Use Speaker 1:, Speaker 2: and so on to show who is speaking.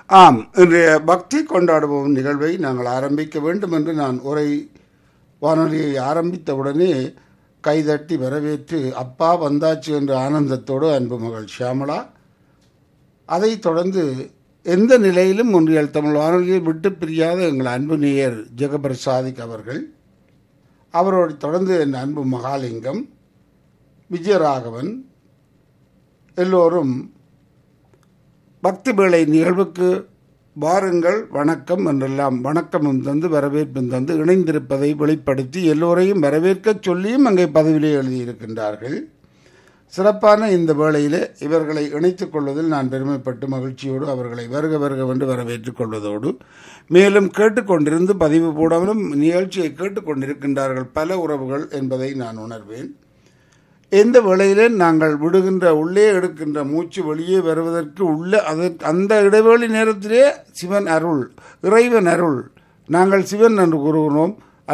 Speaker 1: ஆம் இன்றைய பக்தி கொண்டாடுவோம் நிகழ்வை நாங்கள் ஆரம்பிக்க வேண்டும் என்று நான் உரை வானொலியை ஆரம்பித்தவுடனே கைதட்டி வரவேற்று அப்பா வந்தாச்சு என்ற ஆனந்தத்தோடு அன்பு மகள் ஷியாமளா அதைத் தொடர்ந்து எந்த நிலையிலும் ஒன்றியல் தமிழ் வானொலியை விட்டு பிரியாத எங்கள் அன்பு நேயர் ஜெகபர் சாதிக் அவர்கள் அவரோடு தொடர்ந்து என் அன்பு மகாலிங்கம் விஜயராகவன் எல்லோரும் பக்தி வேளை நிகழ்வுக்கு வாருங்கள் வணக்கம் என்றெல்லாம் வணக்கமும் தந்து வரவேற்பும் தந்து இணைந்திருப்பதை வெளிப்படுத்தி எல்லோரையும் வரவேற்கச் சொல்லியும் அங்கே பதவியிலே எழுதியிருக்கின்றார்கள் சிறப்பான இந்த வேளையிலே இவர்களை இணைத்துக் கொள்வதில் நான் பெருமைப்பட்டு மகிழ்ச்சியோடு அவர்களை வருக வருக என்று வரவேற்றுக் கொள்வதோடு மேலும் கேட்டுக்கொண்டிருந்து பதிவு போடாமலும் நிகழ்ச்சியை கேட்டுக்கொண்டிருக்கின்றார்கள் பல உறவுகள் என்பதை நான் உணர்வேன் எந்த வேளையிலே நாங்கள் விடுகின்ற உள்ளே எடுக்கின்ற மூச்சு வெளியே வருவதற்கு உள்ள அதற்கு அந்த இடைவெளி நேரத்திலே சிவன் அருள் இறைவன் அருள் நாங்கள் சிவன் என்று கூறுகிறோம்